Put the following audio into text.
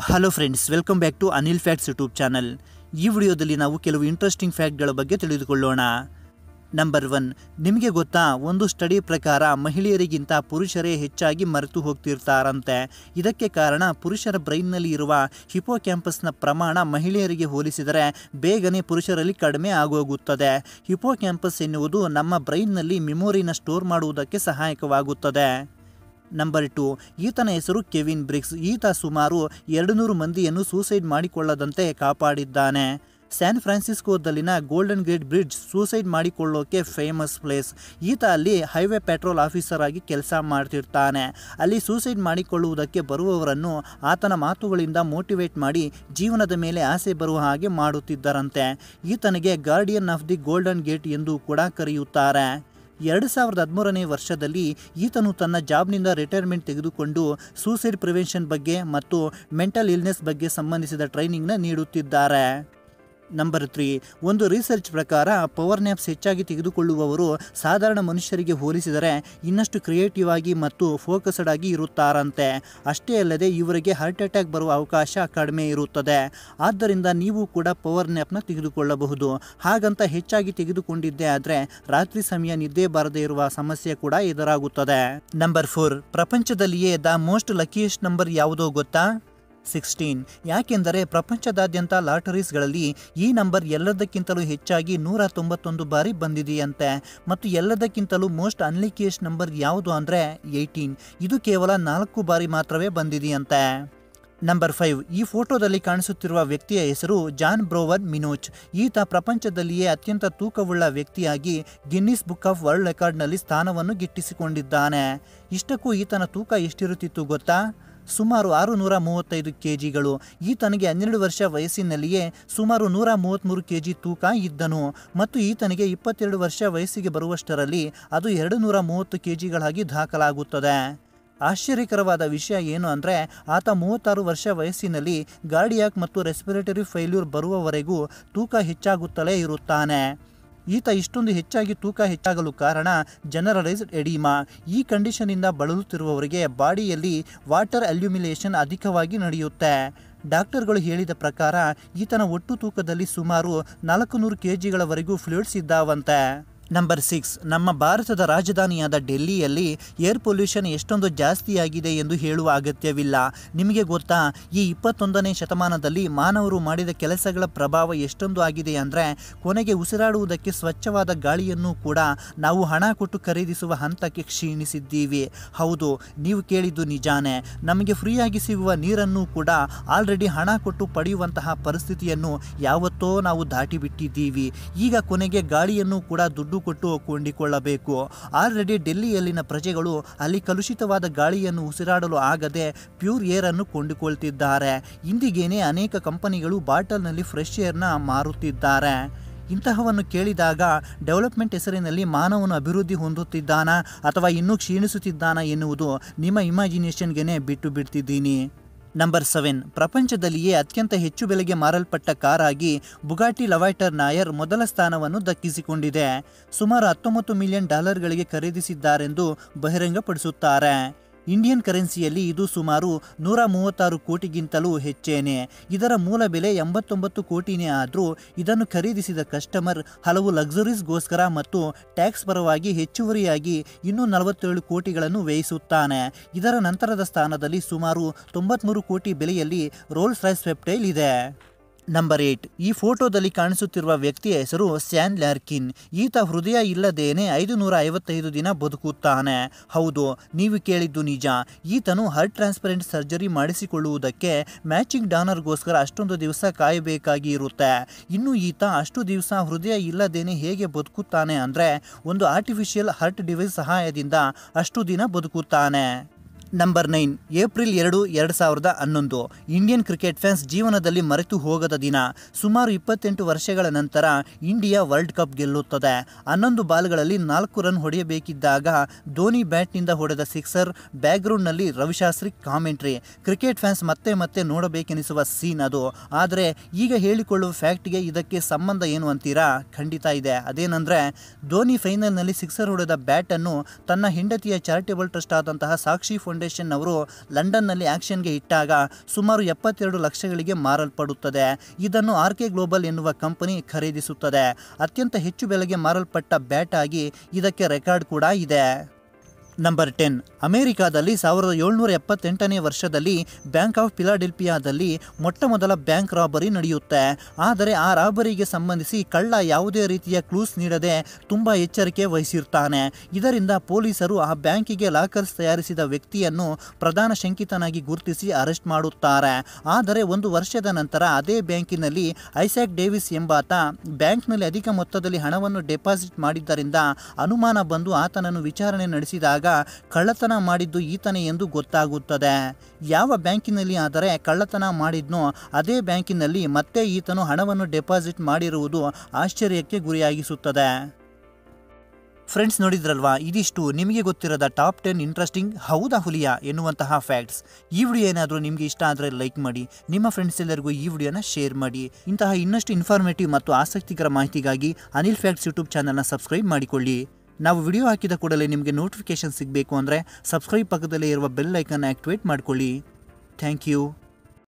hello friends welcome back to Anil facts YouTube channel ಈ ವಿಡಿಯೋದಲ್ಲಿ ನಾವು ಕೆಲವು ಇಂಟ್ರೆಸ್ಟಿಂಗ್ ಫ್ಯಾಕ್ಟ್ಗಳ ಬಗ್ಗೆ ತಿಳಿದುಕೊಳ್ಳೋಣ ನಂಬರ್ ಒನ್ ನಿಮಗೆ ಗೊತ್ತಾ ಒಂದು ಸ್ಟಡಿ ಪ್ರಕಾರ ಮಹಿಳೆಯರಿಗಿಂತ ಪುರುಷರೇ ಹೆಚ್ಚಾಗಿ ಮರೆತು ಹೋಗ್ತಿರ್ತಾರಂತೆ ಇದಕ್ಕೆ ಕಾರಣ ಪುರುಷರ ಬ್ರೈನ್ನಲ್ಲಿ ಇರುವ ಹಿಪೋ ಕ್ಯಾಂಪಸ್ನ ಪ್ರಮಾಣ ಮಹಿಳೆಯರಿಗೆ ಹೋಲಿಸಿದರೆ ಬೇಗನೆ ಪುರುಷರಲ್ಲಿ ಕಡಿಮೆ ಆಗೋಗುತ್ತದೆ ಹಿಪೋ ಕ್ಯಾಂಪಸ್ ಎನ್ನುವುದು ನಮ್ಮ ಬ್ರೈನ್ನಲ್ಲಿ ಮೆಮೊರಿನ ಸ್ಟೋರ್ ಮಾಡುವುದಕ್ಕೆ ಸಹಾಯಕವಾಗುತ್ತದೆ ನಂಬರ್ ಟು ಈತನ ಹೆಸರು ಕೆವಿನ್ ಬ್ರಿಕ್ಸ್ ಈತ ಸುಮಾರು ಎರಡು ನೂರು ಮಂದಿಯನ್ನು ಸೂಸೈಡ್ ಮಾಡಿಕೊಳ್ಳದಂತೆ ಕಾಪಾಡಿದ್ದಾನೆ ಸ್ಯಾನ್ ಫ್ರಾನ್ಸಿಸ್ಕೋದಲ್ಲಿನ ಗೋಲ್ಡನ್ ಗೇಟ್ ಬ್ರಿಡ್ಜ್ ಸೂಸೈಡ್ ಮಾಡಿಕೊಳ್ಳೋಕೆ ಫೇಮಸ್ ಪ್ಲೇಸ್ ಈತ ಅಲ್ಲಿ ಹೈವೇ ಪೆಟ್ರೋಲ್ ಆಫೀಸರ್ ಆಗಿ ಕೆಲಸ ಮಾಡ್ತಿರ್ತಾನೆ ಅಲ್ಲಿ ಸೂಸೈಡ್ ಮಾಡಿಕೊಳ್ಳುವುದಕ್ಕೆ ಬರುವವರನ್ನು ಆತನ ಮಾತುಗಳಿಂದ ಮೋಟಿವೇಟ್ ಮಾಡಿ ಜೀವನದ ಮೇಲೆ ಆಸೆ ಬರುವ ಹಾಗೆ ಮಾಡುತ್ತಿದ್ದರಂತೆ ಈತನಿಗೆ Guardian of the Golden Gate ಎಂದು ಕೂಡ ಕರೆಯುತ್ತಾರೆ ಎರಡು ಸಾವಿರದ ಹದಿಮೂರನೇ ವರ್ಷದಲ್ಲಿ ಈತನು ತನ್ನ ಜಾಬ್ನಿಂದ ರಿಟೈರ್ಮೆಂಟ್ ತೆಗೆದುಕೊಂಡು ಸೂಸೈಡ್ ಪ್ರಿವೆನ್ಷನ್ ಬಗ್ಗೆ ಮತ್ತು ಮೆಂಟಲ್ ಇಲ್ನೆಸ್ ಬಗ್ಗೆ ಸಂಬಂಧಿಸಿದ ಟ್ರೈನಿಂಗ್ನ ನೀಡುತ್ತಿದ್ದಾರೆ ನಂಬರ್ ತ್ರೀ ಒಂದು ರಿಸರ್ಚ್ ಪ್ರಕಾರ ಪವರ್ ನ್ಯಾಪ್ಸ್ ಹೆಚ್ಚಾಗಿ ತೆಗೆದುಕೊಳ್ಳುವವರು ಸಾಧಾರಣ ಮನುಷ್ಯರಿಗೆ ಹೋಲಿಸಿದರೆ ಇನ್ನಷ್ಟು ಕ್ರಿಯೇಟಿವ್ ಆಗಿ ಮತ್ತು ಫೋಕಸ್ಡ್ ಆಗಿ ಇರುತ್ತಾರಂತೆ ಅಷ್ಟೇ ಅಲ್ಲದೆ ಇವರಿಗೆ ಹಾರ್ಟ್ ಅಟ್ಯಾಕ್ ಬರುವ ಅವಕಾಶ ಕಡಿಮೆ ಇರುತ್ತದೆ ಆದ್ದರಿಂದ ನೀವು ಕೂಡ ಪವರ್ ನ್ಯಾಪ್ನ ತೆಗೆದುಕೊಳ್ಳಬಹುದು ಹಾಗಂತ ಹೆಚ್ಚಾಗಿ ತೆಗೆದುಕೊಂಡಿದ್ದೇ ಆದರೆ ರಾತ್ರಿ ಸಮಯ ನಿದ್ದೆ ಬಾರದೇ ಇರುವ ಸಮಸ್ಯೆ ಕೂಡ ಎದುರಾಗುತ್ತದೆ ನಂಬರ್ ಫೋರ್ ಪ್ರಪಂಚದಲ್ಲಿಯೇ ದ ಮೋಸ್ಟ್ ಲಕಿಯೆಸ್ಟ್ ನಂಬರ್ ಯಾವುದೋ ಗೊತ್ತಾ ಸಿಕ್ಸ್ಟೀನ್ ಯಾಕೆಂದರೆ ಪ್ರಪಂಚದಾದ್ಯಂತ ಲಾಟರೀಸ್ಗಳಲ್ಲಿ ಈ ನಂಬರ್ ಎಲ್ಲದಕ್ಕಿಂತಲೂ ಹೆಚ್ಚಾಗಿ ನೂರ ತೊಂಬತ್ತೊಂದು ಬಾರಿ ಬಂದಿದೆಯಂತೆ ಮತ್ತು ಎಲ್ಲದಕ್ಕಿಂತಲೂ ಮೋಸ್ಟ್ ಅನ್ಲಿಕಿಯೆಸ್ಟ್ ನಂಬರ್ ಯಾವುದು ಅಂದರೆ ಏಯ್ಟೀನ್ ಇದು ಕೇವಲ ನಾಲ್ಕು ಬಾರಿ ಮಾತ್ರವೇ ಬಂದಿದೆಯಂತೆ ನಂಬರ್ ಫೈವ್ ಈ ಫೋಟೋದಲ್ಲಿ ಕಾಣಿಸುತ್ತಿರುವ ವ್ಯಕ್ತಿಯ ಹೆಸರು ಜಾನ್ ಬ್ರೋವರ್ ಮಿನೋಚ್ ಈತ ಪ್ರಪಂಚದಲ್ಲಿಯೇ ಅತ್ಯಂತ ತೂಕವುಳ್ಳ ವ್ಯಕ್ತಿಯಾಗಿ ಗಿನ್ನಿಸ್ ಬುಕ್ ಆಫ್ ವರ್ಲ್ಡ್ ರೆಕಾರ್ಡ್ನಲ್ಲಿ ಸ್ಥಾನವನ್ನು ಗಿಟ್ಟಿಸಿಕೊಂಡಿದ್ದಾನೆ ಇಷ್ಟಕ್ಕೂ ಈತನ ತೂಕ ಎಷ್ಟಿರುತ್ತಿತ್ತು ಗೊತ್ತಾ ಸುಮಾರು ಆರು ನೂರ ಮೂವತ್ತೈದು ಕೆ ಜಿಗಳು ಈತನಿಗೆ ಹನ್ನೆರಡು ವರ್ಷ ವಯಸ್ಸಿನಲ್ಲಿಯೇ ಸುಮಾರು ನೂರ ಮೂವತ್ತ್ಮೂರು ಕೆ ಜಿ ತೂಕ ಇದ್ದನು ಮತ್ತು ಈತನಿಗೆ ಇಪ್ಪತ್ತೆರಡು ವರ್ಷ ವಯಸ್ಸಿಗೆ ಬರುವಷ್ಟರಲ್ಲಿ ಅದು ಎರಡು ನೂರ ಮೂವತ್ತು ಕೆ ಜಿಗಳಾಗಿ ದಾಖಲಾಗುತ್ತದೆ ಆಶ್ಚರ್ಯಕರವಾದ ವಿಷಯ ಏನು ಅಂದರೆ ಆತ ಮೂವತ್ತಾರು ವರ್ಷ ವಯಸ್ಸಿನಲ್ಲಿ ಗಾರ್ಡಿಯಾಕ್ ಮತ್ತು ರೆಸ್ಪಿರೇಟರಿ ಫೈಲ್ಯೂರ್ ಬರುವವರೆಗೂ ತೂಕ ಹೆಚ್ಚಾಗುತ್ತಲೇ ಇರುತ್ತಾನೆ ಈತ ಇಷ್ಟೊಂದು ಹೆಚ್ಚಾಗಿ ತೂಕ ಹೆಚ್ಚಾಗಲು ಕಾರಣ ಜನರಲೈಸ್ಡ್ ಎಡಿಮಾ ಈ ಕಂಡೀಷನ್ನಿಂದ ಬಳಲುತ್ತಿರುವವರಿಗೆ ಬಾಡಿಯಲ್ಲಿ ವಾಟರ್ ಅಲ್ಯೂಮಿಲೇಷನ್ ಅಧಿಕವಾಗಿ ನಡೆಯುತ್ತೆ ಡಾಕ್ಟರ್ಗಳು ಹೇಳಿದ ಪ್ರಕಾರ ಈತನ ಒಟ್ಟು ತೂಕದಲ್ಲಿ ಸುಮಾರು ನಾಲ್ಕು ನೂರು ಕೆ ಜಿಗಳವರೆಗೂ ಫ್ಲೂಯಿಡ್ಸ್ ಇದ್ದಾವಂತೆ ನಂಬರ್ ಸಿಕ್ಸ್ ನಮ್ಮ ಭಾರತದ ರಾಜಧಾನಿಯಾದ ಡೆಲ್ಲಿಯಲ್ಲಿ ಏರ್ ಪೊಲ್ಯೂಷನ್ ಎಷ್ಟೊಂದು ಜಾಸ್ತಿಯಾಗಿದೆ ಎಂದು ಹೇಳುವ ಅಗತ್ಯವಿಲ್ಲ ನಿಮಗೆ ಗೊತ್ತಾ ಈ ಇಪ್ಪತ್ತೊಂದನೇ ಶತಮಾನದಲ್ಲಿ ಮಾನವರು ಮಾಡಿದ ಕೆಲಸಗಳ ಪ್ರಭಾವ ಎಷ್ಟೊಂದು ಆಗಿದೆ ಅಂದರೆ ಕೊನೆಗೆ ಉಸಿರಾಡುವುದಕ್ಕೆ ಸ್ವಚ್ಛವಾದ ಗಾಳಿಯನ್ನು ಕೂಡ ನಾವು ಹಣ ಕೊಟ್ಟು ಖರೀದಿಸುವ ಹಂತಕ್ಕೆ ಕ್ಷೀಣಿಸಿದ್ದೀವಿ ಹೌದು ನೀವು ಕೇಳಿದ್ದು ನಿಜಾನೇ ನಮಗೆ ಫ್ರೀಯಾಗಿ ಸಿಗುವ ನೀರನ್ನು ಕೂಡ ಆಲ್ರೆಡಿ ಹಣ ಕೊಟ್ಟು ಪಡೆಯುವಂತಹ ಪರಿಸ್ಥಿತಿಯನ್ನು ಯಾವತ್ತೋ ನಾವು ದಾಟಿಬಿಟ್ಟಿದ್ದೀವಿ ಈಗ ಕೊನೆಗೆ ಗಾಳಿಯನ್ನು ಕೂಡ ದುಡ್ಡು ಕೊಟ್ಟು ಕೊಂಡಿಕೊಳ್ಳಬೇಕು ಆಲ್ರೆಡಿ ಡೆಲ್ಲಿಯಲ್ಲಿನ ಪ್ರಜೆಗಳು ಅಲ್ಲಿ ಕಲುಷಿತವಾದ ಗಾಳಿಯನ್ನು ಉಸಿರಾಡಲು ಆಗದೆ ಪ್ಯೂರ್ ಏರ್ ಅನ್ನು ಕೊಂಡುಕೊಳ್ತಿದ್ದಾರೆ ಇಂದಿಗೇನೆ ಅನೇಕ ಕಂಪನಿಗಳು ಬಾಟಲ್ನಲ್ಲಿ ಫ್ರೆಶ್ ಏರ್ನ ಮಾರುತ್ತಿದ್ದಾರೆ ಇಂತಹವನ್ನು ಕೇಳಿದಾಗ ಡೆವಲಪ್ಮೆಂಟ್ ಹೆಸರಿನಲ್ಲಿ ಮಾನವನು ಅಭಿವೃದ್ಧಿ ಹೊಂದುತ್ತಿದ್ದಾನಾ ಅಥವಾ ಇನ್ನೂ ಕ್ಷೀಣಿಸುತ್ತಿದ್ದಾನಾ ಎನ್ನುವುದು ನಿಮ್ಮ ಇಮ್ಯಾಜಿನೇಷನ್ಗೆ ಬಿಟ್ಟು ಬಿಡ್ತಿದ್ದೀನಿ ನಂಬರ್ ಸೆವೆನ್ ಪ್ರಪಂಚದಲ್ಲಿಯೇ ಅತ್ಯಂತ ಹೆಚ್ಚು ಬೆಲೆಗೆ ಮಾರಲ್ಪಟ್ಟ ಕಾರಾಗಿ ಬುಗಾಟಿ ಲವೈಟರ್ ನಾಯರ್ ಮೊದಲ ಸ್ಥಾನವನ್ನು ದಕ್ಕಿಸಿಕೊಂಡಿದೆ ಸುಮಾರು ಹತ್ತೊಂಬತ್ತು ಮಿಲಿಯನ್ ಡಾಲರ್ಗಳಿಗೆ ಖರೀದಿಸಿದ್ದಾರೆಂದು ಬಹಿರಂಗಪಡಿಸುತ್ತಾರೆ ಇಂಡಿಯನ್ ಕರೆನ್ಸಿಯಲ್ಲಿ ಇದು ಸುಮಾರು ನೂರ ಮೂವತ್ತಾರು ಕೋಟಿಗಿಂತಲೂ ಹೆಚ್ಚೇನೆ ಇದರ ಮೂಲ ಬೆಲೆ ಎಂಬತ್ತೊಂಬತ್ತು ಕೋಟಿನೇ ಆದರೂ ಇದನ್ನು ಖರೀದಿಸಿದ ಕಸ್ಟಮರ್ ಹಲವು ಲಕ್ಸುರೀಸ್ಗೋಸ್ಕರ ಮತ್ತು ಟ್ಯಾಕ್ಸ್ ಪರವಾಗಿ ಹೆಚ್ಚುವರಿಯಾಗಿ ಇನ್ನೂ ನಲವತ್ತೇಳು ಕೋಟಿಗಳನ್ನು ವ್ಯಯಿಸುತ್ತಾನೆ ಇದರ ನಂತರದ ಸ್ಥಾನದಲ್ಲಿ ಸುಮಾರು ತೊಂಬತ್ಮೂರು ಕೋಟಿ ಬೆಲೆಯಲ್ಲಿ ರೋಲ್ಸ್ ರೈಸ್ ವೆಬ್ಟೈಲ್ ಇದೆ ನಂಬರ್ ಏಟ್ ಈ ಫೋಟೋದಲ್ಲಿ ಕಾಣಿಸುತ್ತಿರುವ ವ್ಯಕ್ತಿಯ ಹೆಸರು ಸ್ಯಾನ್ ಲ್ಯಾರ್ಕಿನ್ ಈತ ಹೃದಯ ಇಲ್ಲದೇನೆ ಐದು ನೂರ ಐವತ್ತೈದು ದಿನ ಬದುಕುತ್ತಾನೆ ಹೌದು ನೀವು ಕೇಳಿದ್ದು ನಿಜ ಈತನು ಹಾರ್ಟ್ ಟ್ರಾನ್ಸ್ಪರೆಂಟ್ ಸರ್ಜರಿ ಮಾಡಿಸಿಕೊಳ್ಳುವುದಕ್ಕೆ ಮ್ಯಾಚಿಂಗ್ ಡಾನರ್ಗೋಸ್ಕರ ಅಷ್ಟೊಂದು ದಿವಸ ಕಾಯಬೇಕಾಗಿ ಇರುತ್ತೆ ಇನ್ನು ಈತ ಅಷ್ಟು ದಿವಸ ಹೃದಯ ಇಲ್ಲದೇನೆ ಹೇಗೆ ಬದುಕುತ್ತಾನೆ ಅಂದರೆ ಒಂದು ಆರ್ಟಿಫಿಷಿಯಲ್ ಹಾರ್ಟ್ ಡಿವೈಸ್ ಸಹಾಯದಿಂದ ಅಷ್ಟು ದಿನ ಬದುಕುತ್ತಾನೆ ನಂಬರ್ ನೈನ್ ಏಪ್ರಿಲ್ ಎರಡು ಎರಡು ಸಾವಿರದ ಹನ್ನೊಂದು ಇಂಡಿಯನ್ ಕ್ರಿಕೆಟ್ ಫ್ಯಾನ್ಸ್ ಜೀವನದಲ್ಲಿ ಮರೆತು ಹೋಗದ ದಿನ ಸುಮಾರು ಇಪ್ಪತ್ತೆಂಟು ವರ್ಷಗಳ ನಂತರ ಇಂಡಿಯಾ ವರ್ಲ್ಡ್ ಕಪ್ ಗೆಲ್ಲುತ್ತದೆ ಹನ್ನೊಂದು ಬಾಲ್ಗಳಲ್ಲಿ ನಾಲ್ಕು ರನ್ ಹೊಡೆಯಬೇಕಿದ್ದಾಗ ಧೋನಿ ಬ್ಯಾಟ್ನಿಂದ ಹೊಡೆದ ಸಿಕ್ಸರ್ ಬ್ಯಾಕ್ಗ್ರೌಂಡ್ನಲ್ಲಿ ರವಿಶಾಸ್ತ್ರಿ ಕಾಮೆಂಟ್ರಿ ಕ್ರಿಕೆಟ್ ಫ್ಯಾನ್ಸ್ ಮತ್ತೆ ಮತ್ತೆ ನೋಡಬೇಕೆನಿಸುವ ಸೀನ್ ಅದು ಆದರೆ ಈಗ ಹೇಳಿಕೊಳ್ಳುವ ಫ್ಯಾಕ್ಟ್ಗೆ ಇದಕ್ಕೆ ಸಂಬಂಧ ಏನು ಅಂತೀರಾ ಖಂಡಿತ ಇದೆ ಅದೇನೆಂದರೆ ಧೋನಿ ಫೈನಲ್ನಲ್ಲಿ ಸಿಕ್ಸರ್ ಹೊಡೆದ ಬ್ಯಾಟನ್ನು ತನ್ನ ಹೆಂಡತಿಯ ಚಾರಿಟೇಬಲ್ ಟ್ರಸ್ಟ್ ಆದಂತಹ ಸಾಕ್ಷಿ ಫೌಂಡೇಶನ್ ಫೌಂಡೇಶನ್ ಅವರು ಲಂಡನ್ನಲ್ಲಿ ಆಕ್ಷನ್ಗೆ ಇಟ್ಟಾಗ ಸುಮಾರು ಎಪ್ಪತ್ತೆರಡು ಲಕ್ಷಗಳಿಗೆ ಮಾರಲ್ಪಡುತ್ತದೆ ಇದನ್ನು ಆರ್ ಕೆ ಗ್ಲೋಬಲ್ ಎನ್ನುವ ಕಂಪನಿ ಖರೀದಿಸುತ್ತದೆ ಅತ್ಯಂತ ಹೆಚ್ಚು ಬೆಲೆಗೆ ಮಾರಲ್ಪಟ್ಟ ಬ್ಯಾಟ್ ಆಗಿ ಇದಕ್ಕೆ ರೆಕಾರ್ಡ್ ಕೂಡ ಇದೆ ನಂಬರ್ ಟೆನ್ ಅಮೆರಿಕಾದಲ್ಲಿ ಸಾವಿರದ ಏಳ್ನೂರ ಎಪ್ಪತ್ತೆಂಟನೇ ವರ್ಷದಲ್ಲಿ ಬ್ಯಾಂಕ್ ಆಫ್ ಫಿಲಾಡೆಲ್ಫಿಯಾದಲ್ಲಿ ಮೊಟ್ಟ ಮೊದಲ ಬ್ಯಾಂಕ್ ರಾಬರಿ ನಡೆಯುತ್ತೆ ಆದರೆ ಆ ರಾಬರಿಗೆ ಸಂಬಂಧಿಸಿ ಕಳ್ಳ ಯಾವುದೇ ರೀತಿಯ ಕ್ಲೂಸ್ ನೀಡದೆ ತುಂಬ ಎಚ್ಚರಿಕೆ ವಹಿಸಿರ್ತಾನೆ ಇದರಿಂದ ಪೊಲೀಸರು ಆ ಬ್ಯಾಂಕಿಗೆ ಲಾಕರ್ಸ್ ತಯಾರಿಸಿದ ವ್ಯಕ್ತಿಯನ್ನು ಪ್ರಧಾನ ಶಂಕಿತನಾಗಿ ಗುರುತಿಸಿ ಅರೆಸ್ಟ್ ಮಾಡುತ್ತಾರೆ ಆದರೆ ಒಂದು ವರ್ಷದ ನಂತರ ಅದೇ ಬ್ಯಾಂಕಿನಲ್ಲಿ ಐಸಾಕ್ ಡೇವಿಸ್ ಎಂಬಾತ ಬ್ಯಾಂಕ್ನಲ್ಲಿ ಅಧಿಕ ಮೊತ್ತದಲ್ಲಿ ಹಣವನ್ನು ಡೆಪಾಸಿಟ್ ಮಾಡಿದ್ದರಿಂದ ಅನುಮಾನ ಬಂದು ಆತನನ್ನು ವಿಚಾರಣೆ ನಡೆಸಿದಾಗ ಕಳ್ಳತನ ಮಾಡಿದ್ದು ಈತನೇ ಎಂದು ಗೊತ್ತಾಗುತ್ತದೆ ಯಾವ ಬ್ಯಾಂಕಿನಲ್ಲಿ ಆದರೆ ಕಳ್ಳತನ ಮಾಡಿದ್ನೋ ಅದೇ ಬ್ಯಾಂಕಿನಲ್ಲಿ ಮತ್ತೆ ಈತನು ಹಣವನ್ನು ಡೆಪಾಸಿಟ್ ಮಾಡಿರುವುದು ಆಶ್ಚರ್ಯಕ್ಕೆ ಗುರಿಯಾಗಿಸುತ್ತದೆ ಫ್ರೆಂಡ್ಸ್ ನೋಡಿದ್ರಲ್ವಾ ಇದಿಷ್ಟು ನಿಮಗೆ ಗೊತ್ತಿರದ ಟಾಪ್ ಟೆನ್ ಇಂಟ್ರೆಸ್ಟಿಂಗ್ ಹೌದಾ ಹುಲಿಯ ಎನ್ನುವಂತಹ ಫ್ಯಾಕ್ಟ್ಸ್ ಈ ವಿಡಿಯೋ ಏನಾದರೂ ನಿಮಗೆ ಇಷ್ಟ ಆದರೆ ಲೈಕ್ ಮಾಡಿ ನಿಮ್ಮ ಫ್ರೆಂಡ್ಸ್ ಎಲ್ಲರಿಗೂ ಈ ವಿಡಿಯೋನ ಶೇರ್ ಮಾಡಿ ಇಂತಹ ಇನ್ನಷ್ಟು ಇನ್ಫಾರ್ಮೇಟಿವ್ ಮತ್ತು ಆಸಕ್ತಿಕರ ಮಾಹಿತಿಗಾಗಿ ಅನಿಲ್ ಫ್ಯಾಕ್ಟ್ಸ್ ಯೂಟ್ಯೂಬ್ ಚಾನಲ್ನ ಸಬ್ಸ್ಕ್ರೈಬ್ ಮಾಡಿಕೊಳ್ಳಿ ನಾವು ವಿಡಿಯೋ ಹಾಕಿದ ಕೂಡಲೇ ನಿಮಗೆ ನೋಟಿಫಿಕೇಶನ್ ಸಿಗಬೇಕು ಅಂದರೆ ಸಬ್ಸ್ಕ್ರೈಬ್ ಪಕ್ಕದಲ್ಲೇ ಇರುವ ಬೆಲ್ ಐಕನ್ ಆಕ್ಟಿವೇಟ್ ಮಾಡಿಕೊಳ್ಳಿ ಥ್ಯಾಂಕ್ ಯು